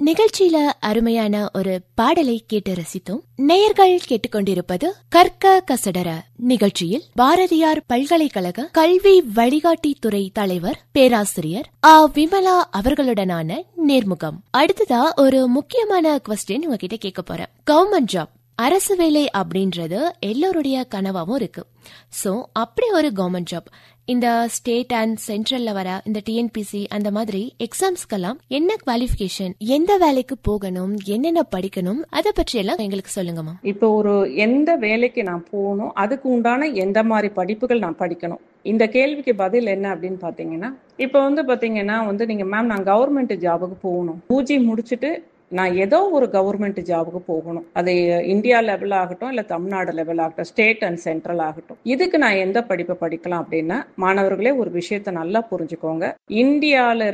நிகழ்ச்சியில அருமையான ஒரு பாடலை கேட்டு ரசித்தோம் நேயர்கள் கேட்டுக்கொண்டிருப்பது கற்க கசடர நிகழ்ச்சியில் பாரதியார் பல்கலைக்கழக கல்வி வழிகாட்டி துறை தலைவர் பேராசிரியர் ஆ விமலா அவர்களுடனான நேர்முகம் அடுத்ததா ஒரு முக்கியமான கொஸ்டின் உங்ககிட்ட கேட்க போறேன் கவர்மெண்ட் ஜாப் அரசு வேலை அப்படின்றது எல்லோருடைய கனவாவும் இருக்கு சோ அப்படி ஒரு கவர்மெண்ட் ஜாப் இந்த ஸ்டேட் அண்ட் சென்ட்ரல்ல வர இந்த டிஎன்பிசி அந்த மாதிரி எக்ஸாம்ஸ்க்கெல்லாம் என்ன குவாலிஃபிகேஷன் எந்த வேலைக்கு போகணும் என்னென்ன படிக்கணும் அதை பற்றி எல்லாம் எங்களுக்கு சொல்லுங்க மேம் இப்போ ஒரு எந்த வேலைக்கு நான் போகணும் அதுக்கு உண்டான எந்த மாதிரி படிப்புகள் நான் படிக்கணும் இந்த கேள்விக்கு பதில் என்ன அப்படின்னு பார்த்தீங்கன்னா இப்போ வந்து பார்த்தீங்கன்னா வந்து நீங்கள் மேம் நான் கவர்மெண்ட் ஜாபுக்கு போகணும் யூஜி முடிச்சுட்டு நான் ஏதோ ஒரு கவர்மெண்ட் ஜாபுக்கு போகணும் அது இந்தியா லெவல் ஆகட்டும் இல்லை தமிழ்நாடு லெவல் ஆகட்டும் ஸ்டேட் அண்ட் சென்ட்ரல் ஆகட்டும் இதுக்கு நான் எந்த படிப்பை படிக்கலாம் அப்படின்னா மாணவர்களே ஒரு விஷயத்த நல்லா புரிஞ்சுக்கோங்க இந்தியாவில்